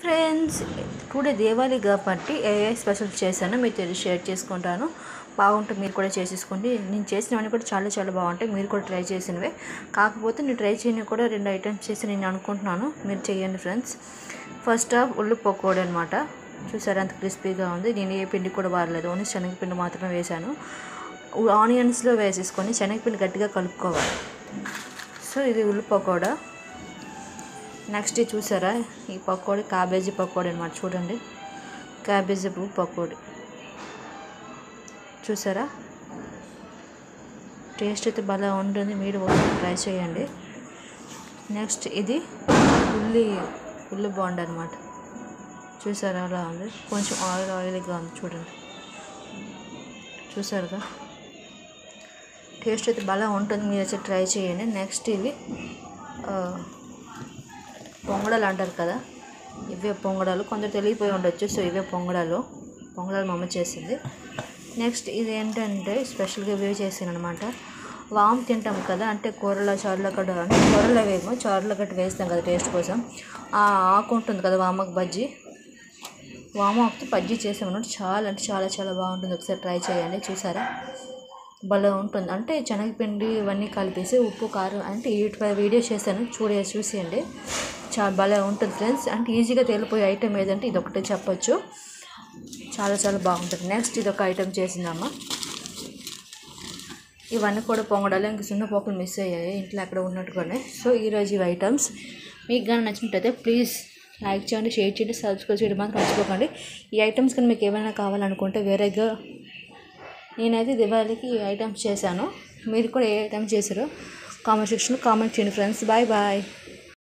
friends today Deepavali కాబట్టి ఏ ఏ special చేశానో మీతో షేర్ చేసుకుంటాను బాగుంటుంది మీరు కూడా చేసేసుకోండి నేను చేసినవన్నీ కూడా చాలా చాలా బాగుంటాయి మీరు కూడా ట్రై చేసినవే కాకపోతే నేను ట్రై చేయని కూడా రెండు ఐటమ్స్ చేసి నేను అనుకుంటున్నాను మీరు చేయండి ఫ్రెండ్స్ ఫస్ట్ ఆఫ్ ఉల్లి పకోడీ అనమాట చూసారా అంత క్రిస్పీగా ఉంది నేను ఏ పిండి కూడా వాడలేదు ఓన్లీ శనగపిండి మాత్రమే వేశాను ఆనియన్స్లో వేసేసుకొని శనగపిండి గట్టిగా కలుపుకోవాలి సో ఇది ఉల్లి పకోడా నెక్స్ట్ ఇది చూసారా ఈ పకోడీ క్యాబేజీ పకోడీ అనమాట చూడండి క్యాబేజీ పువ్వు పకోడీ చూసారా టేస్ట్ అయితే భలే ఉంటుంది మీరు ఒకసారి ట్రై చేయండి నెక్స్ట్ ఇది ఉల్లి ఉల్లి బాండ్ అనమాట చూసారా అలా ఉంది కొంచెం ఆయిల్ ఆయిల్గా ఉంది చూడండి చూసారుగా టేస్ట్ అయితే భలే ఉంటుంది మీరు వచ్చి ట్రై చేయండి నెక్స్ట్ ఇవి ఆ, పొంగడాలు అంటారు కదా ఇవే పొంగడాలు కొందరు తెలియపోయి ఉండొచ్చు సో ఇవే పొంగడాలు పొంగడాలు మా అమ్మ చేసింది నెక్స్ట్ ఇది ఏంటంటే స్పెషల్గా ఇవే చేసాను అనమాట వామ్ తింటాం కదా అంటే కూరలో చారులో గడ్డ అంటే కూరలో వేయము చారులో గట్ట వేస్తాం కదా టేస్ట్ కోసం ఆ ఆకు ఉంటుంది కదా వామకు బజ్జీ వామ ఆకుతో బజ్జీ చేసామన్నమాట చాలా అంటే చాలా చాలా బాగుంటుంది ఒకసారి ట్రై చేయండి చూసారా భలే ఉంటుంది అంటే శనగపిండి ఇవన్నీ కలిపేసి ఉప్పు కారం అంటే వీటిపై వీడియో చేశాను చూడే చూసేయండి చాలా భలే ఉంటుంది ఫ్రెండ్స్ అంటే ఈజీగా తేలిపోయే ఐటెం ఏదంటే ఇది ఒకటే చెప్పొచ్చు చాలా చాలా బాగుంటుంది నెక్స్ట్ ఇది ఒక ఐటెం చేసిందమ్మ ఇవన్నీ కూడా పొంగడాలు ఇంక చిన్న పోకులు మిస్ అయ్యాయి ఇంట్లో అక్కడ ఉన్నట్టుగానే సో ఈరోజు ఇవి ఐటమ్స్ మీకు కానీ నచ్చినట్టయితే ప్లీజ్ లైక్ చేయండి షేర్ చేయండి సబ్స్క్రైబ్ చేయడం మాత్రం మర్చిపోకండి ఈ ఐటమ్స్ కానీ మీకు ఏమైనా కావాలనుకుంటే వేరేగా నేనైతే దివాళీకి ఈ ఐటమ్స్ చేశాను మీరు కూడా ఏ ఐటమ్స్ చేశారో కామెంట్ సెక్షన్లో కామెంట్ చేయండి ఫ్రెండ్స్ బాయ్ బాయ్